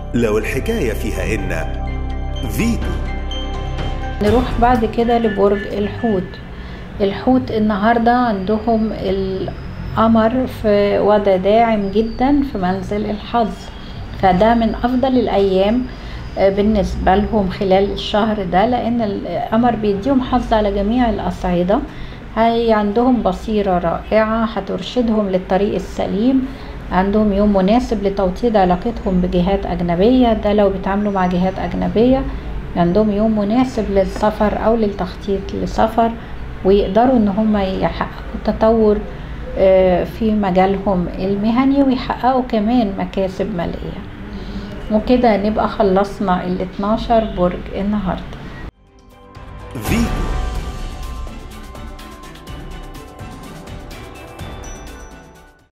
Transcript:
لو الحكاية فيها إن فيتو نروح بعد كده لبرج الحوت الحوت النهاردة عندهم القمر في وضع داعم جدا في منزل الحظ فده من أفضل الأيام آه، بالنسبة لهم خلال الشهر ده لأن القمر بيديهم حظ على جميع الأصعدة هي عندهم بصيرة رائعة هترشدهم للطريق السليم عندهم يوم مناسب لتوطيد علاقتهم بجهات أجنبية ده لو بيتعاملوا مع جهات أجنبية عندهم يوم مناسب للسفر أو للتخطيط لسفر ويقدروا إن هم يحققوا تطور آه، في مجالهم المهني ويحققوا كمان مكاسب مالية وكده نبقى خلصنا ال 12 برج النهارده فيتو